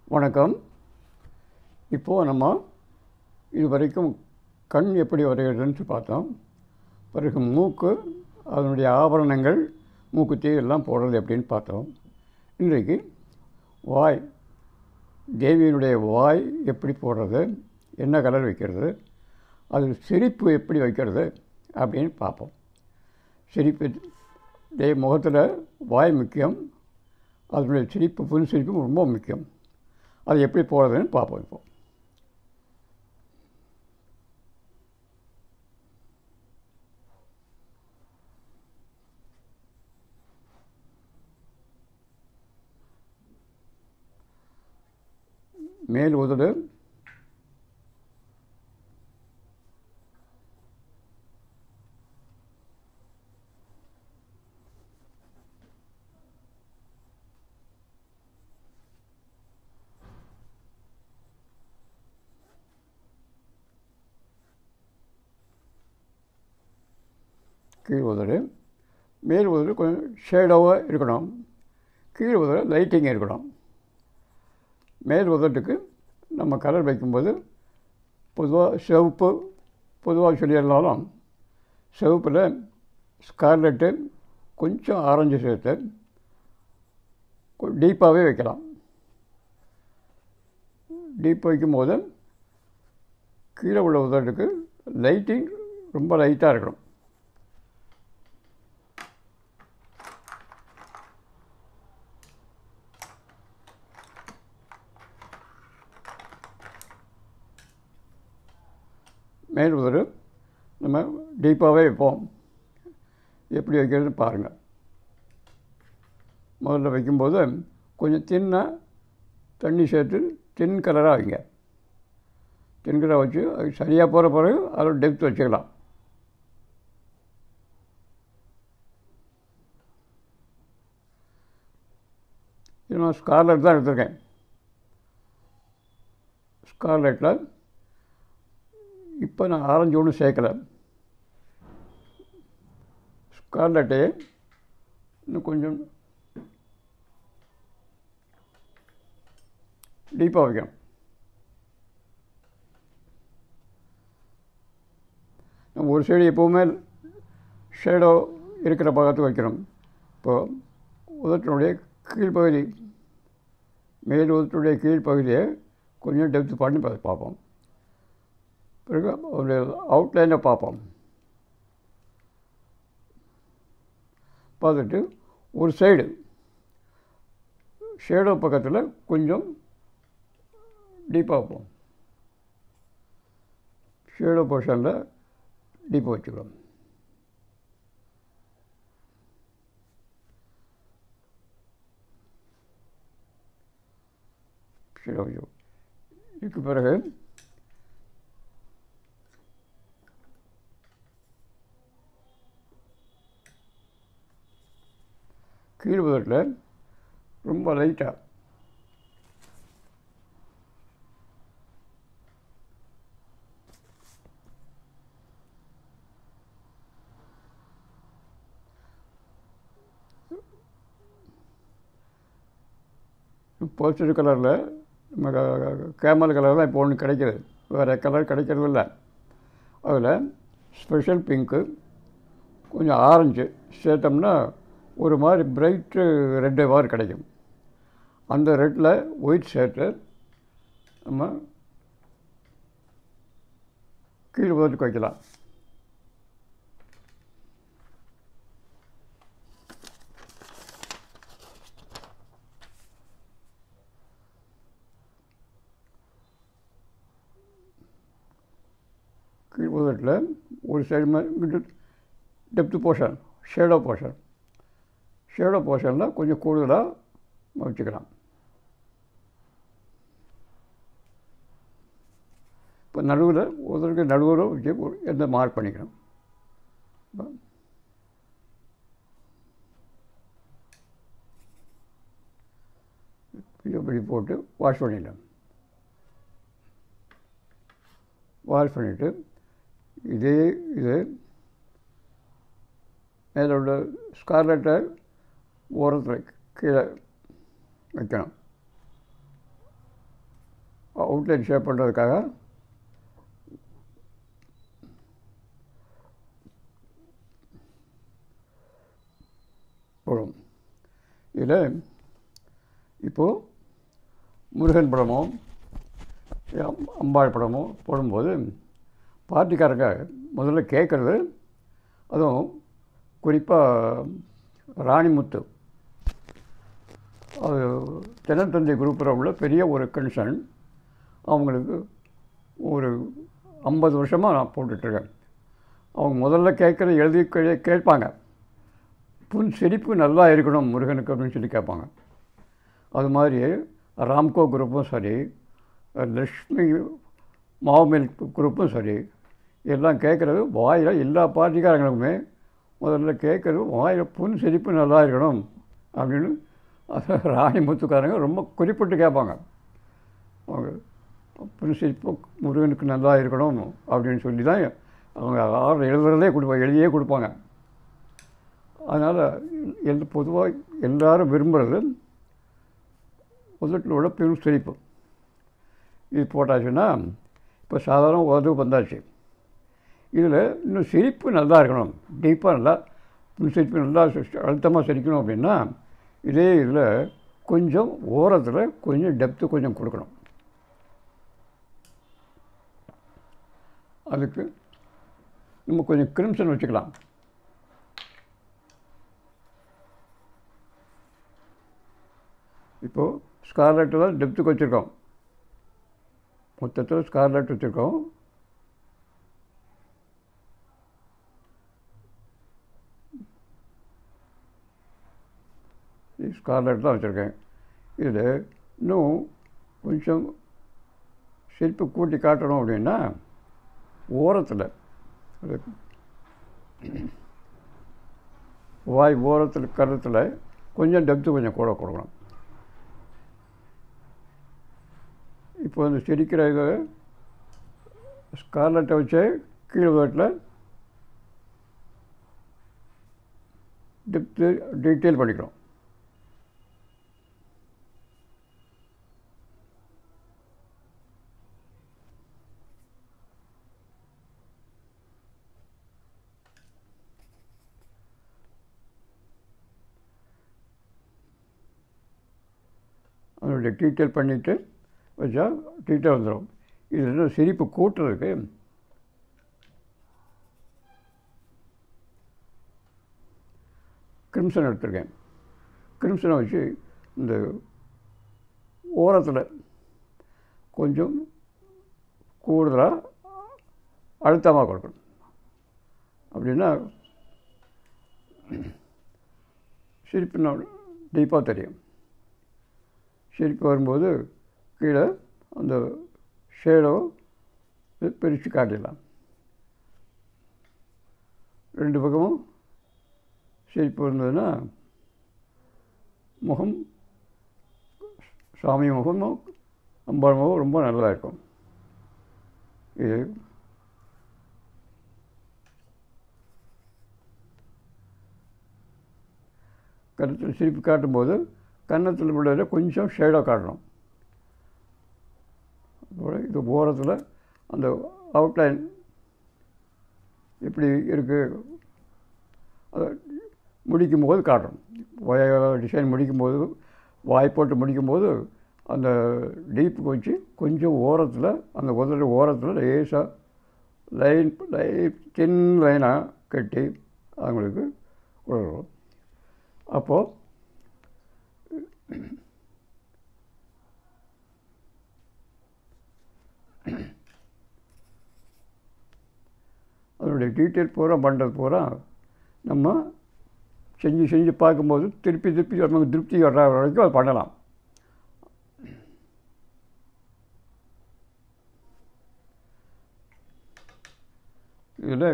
வணக்கம் இப்போது நம்ம இது வரைக்கும் கண் எப்படி வரைகிறதுன்னு பார்த்தோம் பிறகு மூக்கு அதனுடைய ஆபரணங்கள் மூக்குத்தி எல்லாம் போடுறது எப்படின்னு பார்த்தோம் இன்றைக்கு வாய் தேவியினுடைய வாய் எப்படி போடுறது என்ன கலர் வைக்கிறது அது சிரிப்பு எப்படி வைக்கிறது அப்படின்னு பார்ப்போம் சிரிப்பு தே முகத்தில் வாய் முக்கியம் அதனுடைய சிரிப்பு புன் சிரிப்பு ரொம்ப முக்கியம் அது எப்படி போடுறதுன்னு பார்ப்போம் இப்போ மேல் உதடு கீழ் உதடு மேல் உதடு கொஞ்சம் ஷேடோவாக இருக்கணும் கீழ் உதடு லைட்டிங் இருக்கணும் மேல் உதட்டுக்கு நம்ம கலர் வைக்கும்போது பொதுவாக சிவப்பு பொதுவாக சொல்லிடலாம் சிவப்பில் ஸ்கார்லெட்டு கொஞ்சம் ஆரஞ்சு சேர்த்து டீப்பாகவே வைக்கலாம் டீப் வைக்கும்போது கீழே உள்ள உதட்டுக்கு லைட்டிங் ரொம்ப லைட்டாக இருக்கணும் மேல் உதடு நம்ம டீப்பாகவே வைப்போம் எப்படி வைக்கிறதுன்னு பாருங்கள் முதல்ல வைக்கும்போது கொஞ்சம் தின்னாக தண்ணி சேர்த்து தின் கலராக வைங்க தின் கலராக வச்சு அது சரியாக போகிற பிறகு அதோட டெப்த் வச்சுக்கலாம் இது நான் ஸ்கார்லெட் தான் எடுத்திருக்கேன் ஸ்கார்லெட்டில் இப்போ நான் ஆரஞ்சு ஒன்றும் சேர்க்கலை ஸ்கார்லெட்டே இன்னும் கொஞ்சம் டீப்பாக வைக்கணும் நம்ம ஒரு சைடு எப்போவுமே ஷேடோ இருக்கிற பக்கத்து வைக்கிறோம் இப்போது உதட்டினுடைய கீழ்ப்பகுதி மேல் உதட்டுடைய கீழ்ப்பகுதியை கொஞ்சம் டெப்த் பண்ணி பார்ப்போம் பிறகு அவருடைய அவுட்லைனை பார்ப்போம் பார்த்துட்டு ஒரு சைடு ஷேடோ பக்கத்தில் கொஞ்சம் டீப்பாக வைப்போம் ஷேடோ போர்ஷனில் டீப்பாக வச்சுக்கிறோம் ஷேடோ வச்சு இதுக்கு பிறகு கீழ் உதட்டில் ரொம்ப லைட்டாக போஸ்டர் கலரில் நம்ம கேமல் கலர்லாம் இப்போ ஒன்று கிடைக்கிது வேறு கலர் கிடைக்கிறது இல்லை அதில் ஸ்பெஷல் பிங்க்கு கொஞ்சம் ஆரஞ்சு சேர்த்தோம்னா ஒரு மாதிரி பிரைட்டு ரெட்டு மாதிரி கிடைக்கும் அந்த ரெட்டில் ஒயிட் சேர்த்து நம்ம கீழே உதட்டுக்கு வைக்கலாம் கீழ் உதட்டில் ஒரு சைடு மாதிரி depth portion shadow portion shadow போர்ஷனில் கொஞ்சம் கூடுதலாக வச்சுக்கலாம் இப்போ நடுவில் ஒருத்தருக்கு நடுவில் வச்சு எந்த மார்க் பண்ணிக்கணும் இப்படி போட்டு வாஷ் பண்ணிடலாம் வாஷ் பண்ணிவிட்டு இதே இது மேலே உள்ள ஸ்கார்லெட்டை ஓரத்தில் கீழே வைக்கணும் அவுட்லைன் ஷேப் பண்ணுறதுக்காக போடும் இதில் இப்போது முருகன் படமோ அம்- அம்பாள் படமோ போடும்போது பார்ட்டிக்காரங்க முதல்ல கேட்குறது அதுவும் குறிப்பாக ராணிமுத்து அது தினத்தந்தி குரூப்பில் உள்ள பெரிய ஒரு கன்சர்ன் அவங்களுக்கு ஒரு ஐம்பது வருஷமாக நான் போட்டுட்ருக்கேன் அவங்க முதல்ல கேட்குற எழுதி கே- கேட்பாங்க புன் சிரிப்பு நல்லா இருக்கணும் முருகனுக்கு அப்படின்னு சொல்லி கேட்பாங்க அது மாதிரி ராம்கோ குரூப்பும் சரி லக்ஷ்மி மாவுமில் குரூப்பும் சரி எல்லாம் கேட்குறது வாயில் எல்லா பார்ட்டிக்காரங்களுக்குமே முதல்ல கேட்குறது வாயில் புன் சிரிப்பு நல்லா இருக்கணும் அப்படின்னு அது ராணி முத்துக்காரங்க ரொம்ப குறிப்பிட்டு கேட்பாங்க அவங்க புன் சிரிப்பு முருகனுக்கு நல்லா இருக்கணும் அப்படின்னு சொல்லி தான் அவங்க ஆர்டர் எழுதுறதே கொடுப்பாங்க எழுதியே கொடுப்பாங்க அதனால் எல் பொதுவாக எல்லாரும் விரும்புகிறது முதட்டில் உள்ள பெரும் சிரிப்பு இது போட்டாச்சுன்னா இப்போ சாதாரண உதவு வந்தாச்சு இதில் இன்னும் சிரிப்பு நல்லா இருக்கணும் டீப்பாக நல்லா இன்னும் சிரிப்பு நல்லா சி- அழுத்தமாக சிரிக்கணும் அப்படின்னா இதே இதில் கொஞ்சம் ஓரத்தில் கொஞ்சம் டெப்த்து கொஞ்சம் கொடுக்கணும் அதுக்கு நம்ம கொஞ்சம் கிரிம்சன் வச்சுக்கலாம் இப்போது ஸ்கார்லெட்டு தான் டெப்த்துக்கு வச்சுருக்கோம் மொத்தத்தில் ஸ்கார்லெட் வச்சுருக்கோம் ஸ்கார்லெட் தான் வச்சுருக்கேன் இதில் இன்னும் கொஞ்சம் சிரிப்பு கூட்டி காட்டணும் அப்படின்னா ஓரத்தில் அது வாய் ஓரத்தில் கருத்தில் கொஞ்சம் டெப்த்து கொஞ்சம் கூட கொடுக்கணும் இப்போ இந்த சிரிக்கிற இது ஸ்கார்லெட்டை வச்சு கீழ் வீட்டில் டெப்த்து டீட்டெயில் பண்ணிக்கிறோம் அதனுடைய டீட்டெயில் பண்ணிவிட்டு வச்சா டீட்டெயில் வந்துடும் இது என்ன சிரிப்பு கூட்டுறதுக்கு கிரிம்சன் எடுத்திருக்கேன் கிரிம்சனை வச்சு இந்த ஓரத்தில் கொஞ்சம் கூடுதலாக அழுத்தமாக கொடுக்கணும் அப்படின்னா சிரிப்பு டீப்பாக தெரியும் சிரிப்பு வரும்போது கீழே அந்த ஷேடோ பிரித்து காட்டிடலாம் ரெண்டு பக்கமும் சிரிப்பு இருந்ததுன்னா முகம் சாமி முகமும் அம்பாள் முகம் ரொம்ப நல்லா இருக்கும் இது கருத்தில் சிரிப்பு காட்டும்போது கன்னத்தில் உள்ளதில் கொஞ்சம் ஷேடாக காட்டணும் அதோட இது ஓரத்தில் அந்த அவுட்லைன் எப்படி இருக்குது அதை முடிக்கும் போது காட்டணும் டிசைன் முடிக்கும்போது வாய் போட்டு முடிக்கும்போது அந்த டீப்புக்கு வச்சு கொஞ்சம் ஓரத்தில் அந்த உதடு ஓரத்தில் லேசாக லைன் லைன் சின்ன லைனாக கட்டி அவங்களுக்கு கொடுக்குறோம் அப்போது அதனுடைய டீட்டெயில் பூரா பண்ணுறது பூரா நம்ம செஞ்சு செஞ்சு பார்க்கும்போது திருப்பி திருப்பி நமக்கு திருப்தி வர்ற வரைக்கும் அது பண்ணலாம் இதில்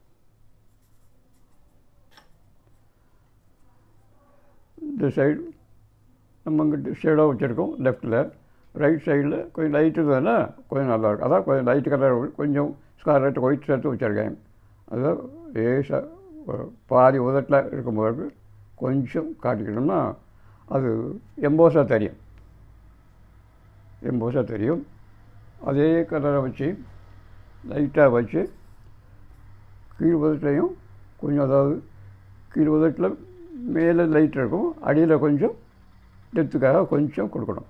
இந்த சைடு நம்ம இங்கிட்டு ஷேடாக வச்சுருக்கோம் லெஃப்ட்டில் ரைட் சைடில் கொஞ்சம் லைட்டு தானே கொஞ்சம் நல்லாயிருக்கும் அதான் கொஞ்சம் லைட்டு கலர் கொஞ்சம் ஸ்கார்லெட் ஒயிட் சேர்த்து வச்சுருக்கேன் அதான் லேசாக பாதி உதட்டில் இருக்கும்போது கொஞ்சம் காட்டிக்கணும்னா அது எம்போஸாக தெரியும் எம்போஸாக தெரியும் அதே கலரை வச்சு லைட்டாக வச்சு கீழ் உதட்டையும் கொஞ்சம் அதாவது கீழ் உதட்டில் மேலே லைட் இருக்கும் அடியில் கொஞ்சம் டெப்த்துக்காக கொஞ்சம் கொடுக்கணும்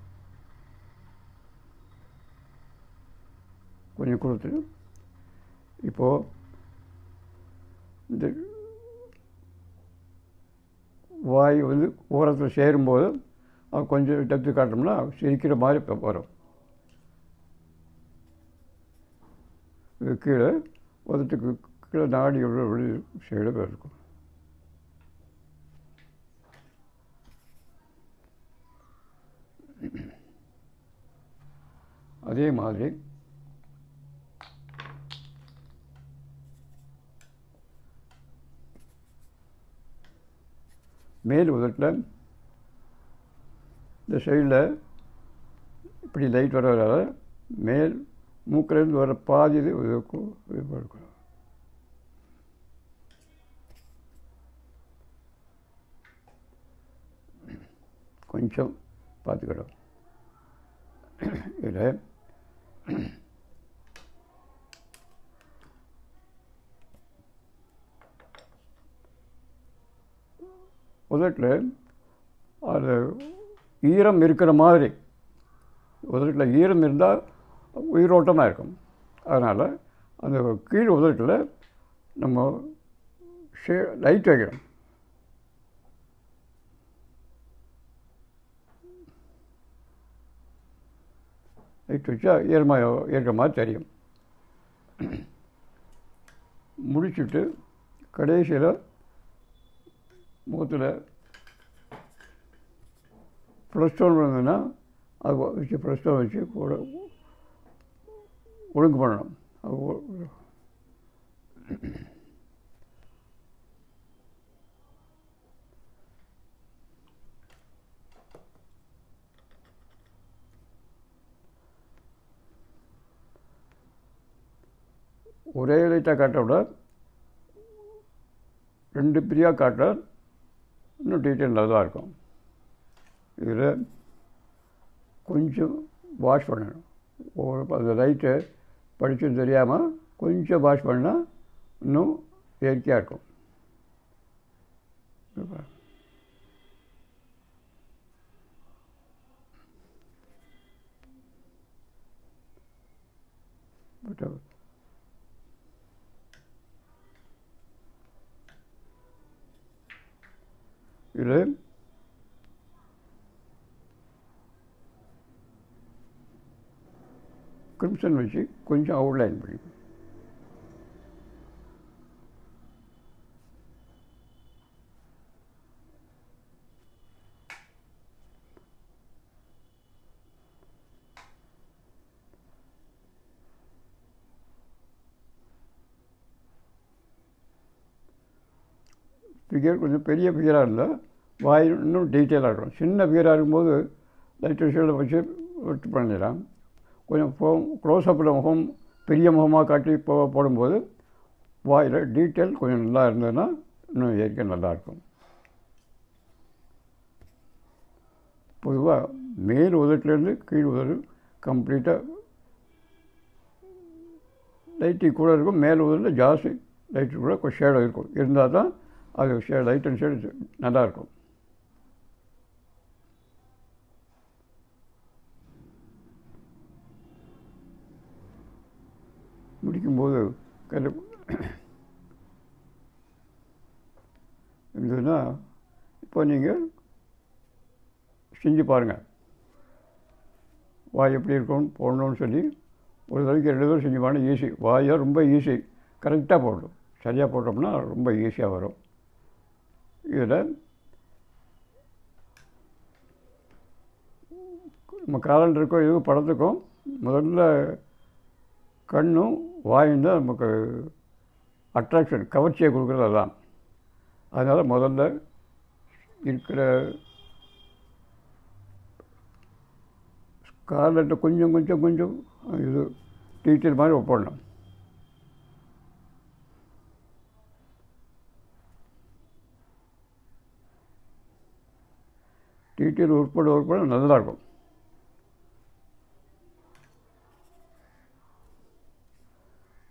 கொஞ்சம் கொடுத்துட்டு இப்போது இந்த வாய் வந்து ஓரத்தில் சேரும்போது அது கொஞ்சம் டெப்த்து காட்டோம்னா சிரிக்கிற மாதிரி இப்போ வரும் இது கீழே உதட்டுக்கு கீழே நாடி எவ்வளோ வெளி சைடு இருக்கும் அதே மாதிரி மேல் உதட்டில் இந்த சைடில் இப்படி லைட் வர வர மேல் மூக்கிலேருந்து வர பாதி இது இருக்கும் இது இருக்கும் கொஞ்சம் பார்த்துக்கிடும் இதில் உதட்டில் அது ஈரம் இருக்கிற மாதிரி உதட்டில் ஈரம் இருந்தால் உயிரோட்டமாக இருக்கும் அதனால் அந்த கீழ் உதட்டில் நம்ம ஷே லைட் வைக்கிறோம் லைட் வச்சா ஈரமாக இருக்கிற மாதிரி தெரியும் முடிச்சுட்டு கடைசியில் முகத்தில் ப்ளஸ் ஸ்டோன் இருந்ததுன்னா அது வச்சு ப்ளஸ் ஸ்டோன் வச்சு கூட ஒழுங்கு பண்ணணும் அது ஒ- ஒரே லைட்டாக காட்ட விட ரெண்டு பிரியாக காட்ட இன்னும் டீட்டெயில் நல்லா தான் இருக்கும் இதில் கொஞ்சம் வாஷ் பண்ணணும் ஒரு அந்த லைட்டை படிச்சும் தெரியாமல் கொஞ்சம் வாஷ் பண்ணால் இன்னும் இயற்கையாக இருக்கும் இது பாரு. பட் இதில் கிரிம்சன் வச்சு கொஞ்சம் அவுட்லைன் பண்ணி ஃபிகர் கொஞ்சம் பெரிய ஃபிகராக இருந்தால் வாய் இன்னும் டீட்டெயிலாக இருக்கும் சின்ன ஃபிகராக இருக்கும்போது லைட்டர் ஷேடில் வச்சு விட்டு பண்ணிடலாம் கொஞ்சம் ஃபோ க்ளோஸ்அப்பில் முகம் பெரிய முகமாக காட்டி போ போடும்போது வாயில் டீட்டெயில் கொஞ்சம் நல்லா இருந்ததுன்னா இன்னும் இயற்கை நல்லாயிருக்கும் பொதுவாக மேல் உதட்டிலேருந்து கீழ் உதடு கம்ப்ளீட்டாக லைட்டு கூட இருக்கும் மேல் உதட்டில் ஜாஸ்தி லைட்டு கூட கொஞ்சம் ஷேடாக இருக்கும் இருந்தால் தான் அது ஷே லைட் அண்ட் ஷேடு நல்லாயிருக்கும் முடிக்கும்போது கரு இருந்ததுன்னா இப்போ நீங்கள் செஞ்சு பாருங்கள் வாய் எப்படி இருக்கும்னு போடணும்னு சொல்லி ஒரு தடவைக்கு ரெண்டு தடவை செஞ்சு பாருங்க ஈஸி வாயாக ரொம்ப ஈஸி கரெக்டாக போடணும் சரியாக போட்டோம்னா ரொம்ப ஈஸியாக வரும் இதில் நம்ம காலண்டருக்கோ எதுவும் படத்துக்கும் முதல்ல கண்ணும் வாயும் தான் நமக்கு அட்ராக்ஷன் கவர்ச்சியை கொடுக்குறது அதான் அதனால் முதல்ல இருக்கிற ஸ்கார்லெட்டை கொஞ்சம் கொஞ்சம் கொஞ்சம் இது டீட்டெயில் மாதிரி போடணும் டீட்டெயில் உட்பட உட்பட நல்லா இருக்கும்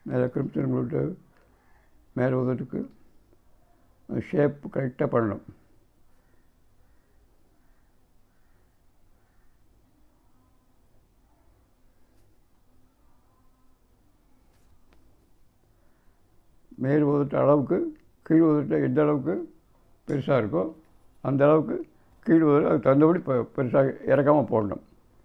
மேலே கிரிம்சன் ப்ளூட்டு மேலே உதட்டுக்கு ஷேப் கரெக்டாக பண்ணணும் மேல் உதட்டு அளவுக்கு கீழ் உதட்டு எந்த அளவுக்கு பெருசாக இருக்கோ அந்த அளவுக்கு கீழ் உதட்டு அதுக்கு தகுந்தபடி பெ பெருசாக இறக்காமல் போடணும்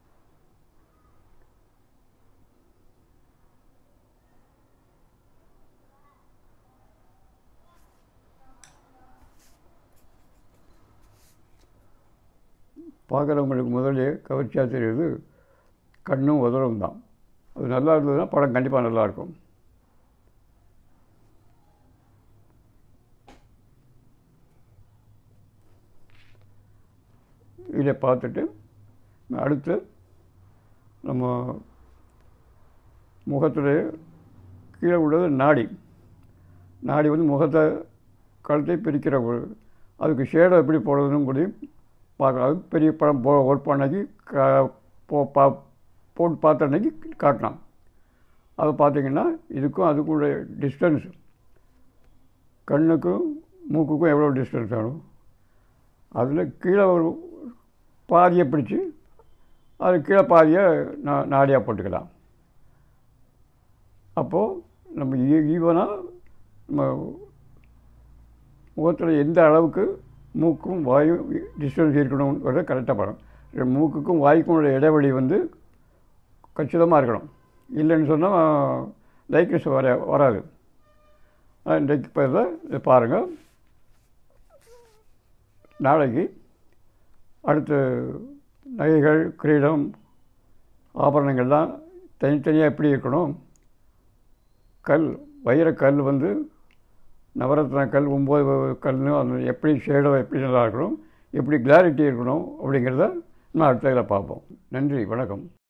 பார்க்குறவங்களுக்கு முதலே கவர்ச்சியாக தெரியுது கண்ணும் உதரும் தான் அது நல்லா இருந்ததுன்னா படம் கண்டிப்பாக நல்லாயிருக்கும் இதை பார்த்துட்டு அடுத்து நம்ம முகத்தில் கீழே உள்ளது நாடி நாடி வந்து முகத்தை கழுத்தை பிரிக்கிற ஒரு அதுக்கு ஷேடை எப்படி போடுறதுன்னு கூட பார்க்கலாம் அது பெரிய படம் போ ஒர்க் பண்ணி க போ பா போட்டு பார்த்த அன்னைக்கு காட்டினான் அதை பார்த்தீங்கன்னா இதுக்கும் அதுக்கும் உள்ள டிஸ்டன்ஸ் கண்ணுக்கும் மூக்குக்கும் எவ்வளோ டிஸ்டன்ஸ் வேணும் அதில் கீழே ஒரு பாதியை பிடிச்சி அது கீழே பாதியை நான் நாடியாக போட்டுக்கலாம் அப்போது நம்ம ஈவனாக நம்ம முகத்தில் எந்த அளவுக்கு மூக்கும் வாயும் டிஸ்டன்ஸ் இருக்கணுங்கிறத கரெக்டாக பண்ணணும் மூக்குக்கும் வாய்க்கும் உள்ள இடைவெளி வந்து கச்சிதமாக இருக்கணும் இல்லைன்னு சொன்னால் லைக்னஸ் வர வராது இன்றைக்கு இப்போ இதை பாருங்கள் நாளைக்கு அடுத்து நகைகள் கிரீடம் ஆபரணங்கள்லாம் தனித்தனியாக எப்படி இருக்கணும் கல் வைரக்கல் வந்து நவரத்ன கல் ஒம்பது கல் அந்த எப்படி ஷேடோ எப்படி நல்லா இருக்கணும் எப்படி கிளாரிட்டி இருக்கணும் அப்படிங்கிறத நான் அடுத்த இதில் பார்ப்போம் நன்றி வணக்கம்